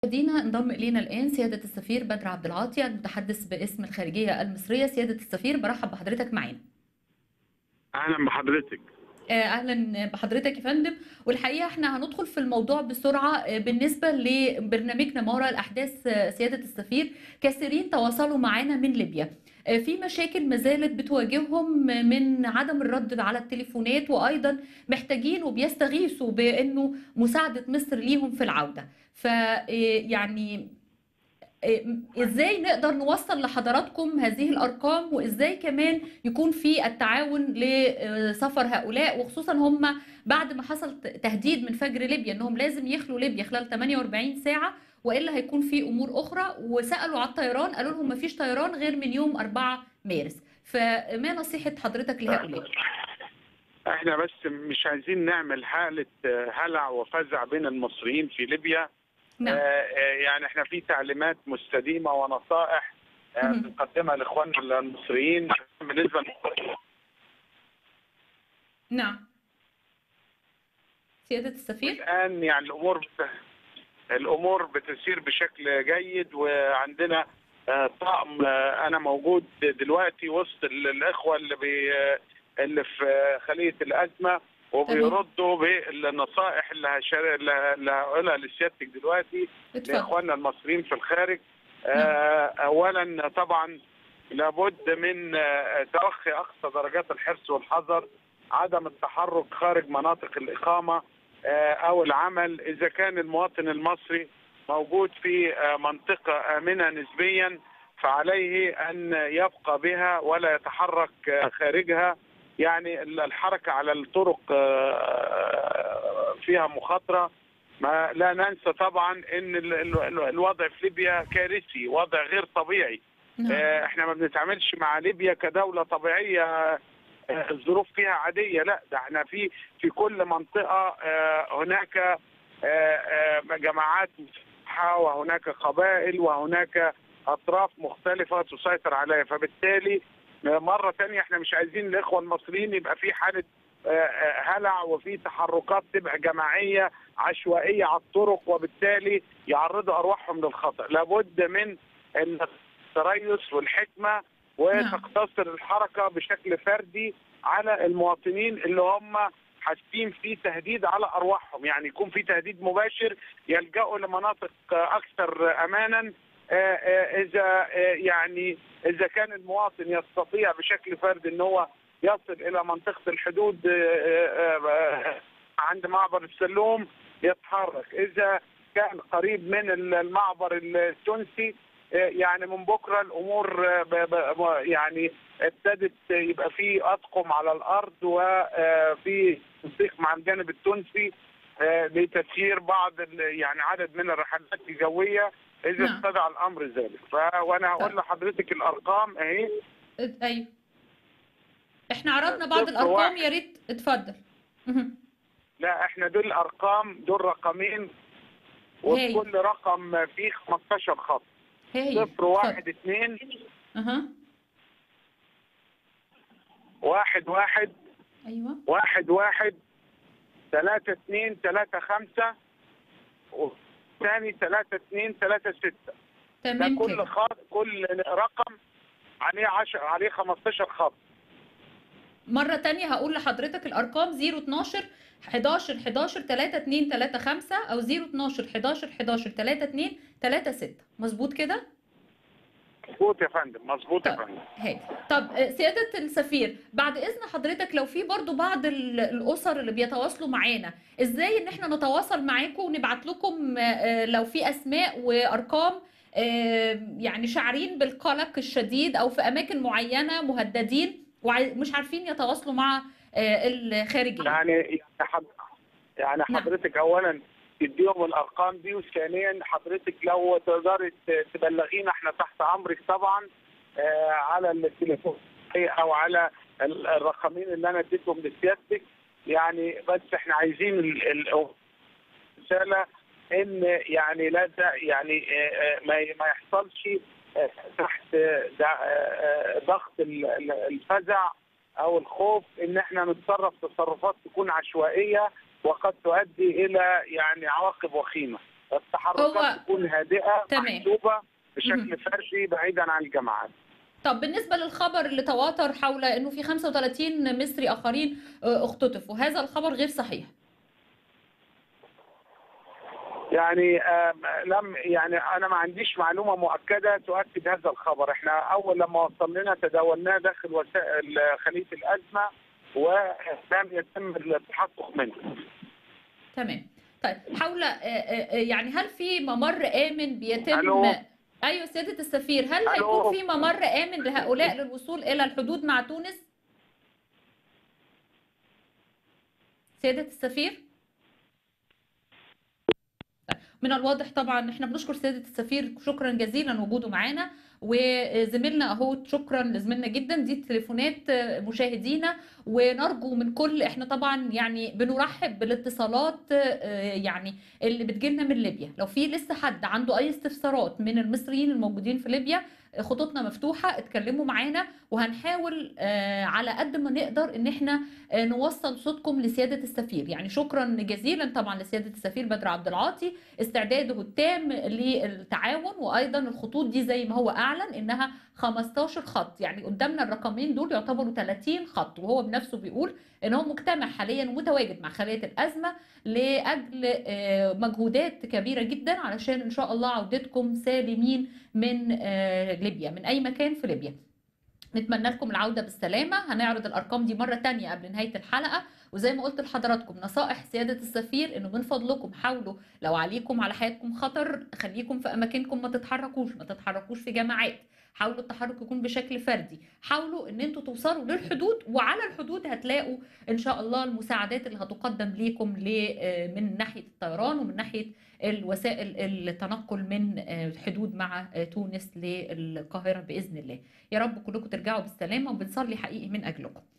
مشاهدينا انضم الينا الان سياده السفير بدر عبد العاطي المتحدث باسم الخارجيه المصريه سياده السفير برحب بحضرتك معانا اهلا بحضرتك اهلا بحضرتك يا فندم والحقيقه احنا هندخل في الموضوع بسرعه بالنسبه لبرنامجنا ما وراء الاحداث سياده السفير كثيرين تواصلوا معانا من ليبيا في مشاكل ما زالت بتواجههم من عدم الرد على التليفونات وايضا محتاجين وبيستغيثوا بانه مساعده مصر ليهم في العوده فيعني ازاي نقدر نوصل لحضراتكم هذه الارقام وازاي كمان يكون في التعاون لسفر هؤلاء وخصوصا هم بعد ما حصل تهديد من فجر ليبيا انهم لازم يخلوا ليبيا خلال 48 ساعه والا هيكون في امور اخرى وسالوا على الطيران قالوا لهم ما فيش طيران غير من يوم 4 مارس فما نصيحه حضرتك لهؤلاء احنا بس مش عايزين نعمل حاله هلع وفزع بين المصريين في ليبيا نعم. يعني احنا في تعليمات مستديمه ونصائح بنقدمها لاخواننا المصريين بالنسبه نعم سياده السفير الان يعني الامور بت... الامور بتسير بشكل جيد وعندنا طقم انا موجود دلوقتي وسط الاخوه اللي بي... اللي في خليه الازمه وبيردوا بالنصائح اللي هشار... اللي هقولها لسيادتك دلوقتي لاخواننا المصريين في الخارج آه اولا طبعا لابد من توخي اقصى درجات الحرص والحذر عدم التحرك خارج مناطق الاقامه آه او العمل اذا كان المواطن المصري موجود في آه منطقه امنه نسبيا فعليه ان يبقى بها ولا يتحرك خارجها يعني الحركة على الطرق فيها مخاطرة ما لا ننسى طبعا ان الوضع في ليبيا كارثي وضع غير طبيعي احنا ما بنتعاملش مع ليبيا كدولة طبيعية الظروف فيها عادية لا ده احنا في في كل منطقة هناك جماعات مسلحة وهناك قبائل وهناك أطراف مختلفة تسيطر عليها فبالتالي مرة تانية احنا مش عايزين الإخوة المصريين يبقى في حالة هلع وفي تحركات تبقى جماعية عشوائية على الطرق وبالتالي يعرضوا أرواحهم للخطر لابد من التريث والحكمة وتقتصر الحركة بشكل فردي على المواطنين اللي هم حاسين في تهديد على ارواحهم يعني يكون في تهديد مباشر يلجأوا لمناطق اكثر امانا اذا يعني اذا كان المواطن يستطيع بشكل فردي ان هو يصل الى منطقه الحدود عند معبر السلوم يتحرك اذا كان قريب من المعبر التونسي يعني من بكره الامور يعني ابتدت يبقى في اطقم على الارض وفي تنسيق مع الجانب التونسي لتسيير بعض يعني عدد من الرحلات الجويه اذا نعم. استدعى الامر ذلك وانا هقول لحضرتك الارقام اهي ايوه احنا عرضنا بعض الارقام يا ريت اتفضل لا احنا دول ارقام دول رقمين وكل رقم فيه 15 خط صفر واحد اثنين اها واحد واحد ايوه واحد واحد ثلاثة اثنين ثلاثة خمسة ثاني ثلاثة اثنين ثلاثة ستة تمام ده كل خط كل رقم عليه 10 عليه 15 خط مرة تانية هقول لحضرتك الأرقام 012 11 11 3 2 3 5 أو 012 11 11 3 2 3 6 مظبوط كده؟ مظبوط يا فندم مظبوط طب. يا فندم هاي طب سيادة السفير بعد إذن حضرتك لو في برضو بعض الأسر اللي بيتواصلوا معانا إزاي إن إحنا نتواصل معاكم ونبعت لكم لو في أسماء وأرقام يعني شاعرين بالقلق الشديد أو في أماكن معينة مهددين ومش عارفين يتواصلوا مع الخارجية يعني يعني حضرتك أولا تديهم الارقام دي وثانيا حضرتك لو تقدري تبلغينا احنا تحت امرك طبعا آه على التليفون او على الرقمين اللي انا اديتهم لسيادتك يعني بس احنا عايزين الرساله ان يعني لا يعني آه ما ما يحصلش آه تحت ضغط الفزع او الخوف ان احنا نتصرف تصرفات تكون عشوائيه وقد تؤدي الى يعني عواقب وخيمه التحركات هو- تكون هادئه تمام. محسوبه مهم. بشكل فردي بعيدا عن الجماعات طب بالنسبة للخبر اللي تواتر حول انه في 35 مصري اخرين آه، اختطفوا هذا الخبر غير صحيح يعني آم، لم يعني انا ما عنديش معلومه مؤكده تؤكد هذا الخبر احنا اول لما وصل لنا تداولناه داخل وسائل خليه الازمه ولم يتم التحقق منه تمام طيب حول آه، آه، آه، يعني هل في ممر آمن بيتم ألو. ايوه سيادة السفير هل ألو. هيكون في ممر آمن لهؤلاء للوصول إلى الحدود مع تونس؟ سيادة السفير من الواضح طبعا احنا بنشكر سيادة السفير شكرا جزيلا وجوده معانا وزميلنا اهو شكرا لزميلنا جدا دي تليفونات مشاهدينا ونرجو من كل احنا طبعا يعني بنرحب بالاتصالات آه، يعني اللي بتجيلنا من ليبيا لو في لسه حد عنده اي استفسارات من المصريين الموجودين في ليبيا خطوطنا مفتوحة اتكلموا معانا وهنحاول آه، على قد ما نقدر ان احنا آه، نوصل صوتكم لسيادة السفير يعني شكرا جزيلا طبعا لسيادة السفير بدر عبد العاطي استعداده التام للتعاون وايضا الخطوط دي زي ما هو اعلن انها 15 خط يعني قدامنا الرقمين دول يعتبروا 30 خط وهو بنفسه بيقول ان هو مجتمع حاليا ومتواجد مع خلية الازمة لاجل آه، مجهودات كبيرة جدا علشان ان شاء الله عودتكم سالمين من آه، ليبيا من اي مكان في ليبيا نتمنى لكم العودة بالسلامة هنعرض الأرقام دي مرة تانية قبل نهاية الحلقة وزي ما قلت لحضراتكم نصائح سيادة السفير إنه من فضلكم حاولوا لو عليكم على حياتكم خطر خليكم في أماكنكم ما تتحركوش ما تتحركوش في جماعات حاولوا التحرك يكون بشكل فردي حاولوا ان انتوا توصلوا للحدود وعلى الحدود هتلاقوا ان شاء الله المساعدات اللي هتقدم ليكم ل- من ناحيه الطيران ومن ناحيه الوسائل التنقل من الحدود مع تونس للقاهره باذن الله يا رب كلكم ترجعوا بالسلامه وبنصلي حقيقي من اجلكم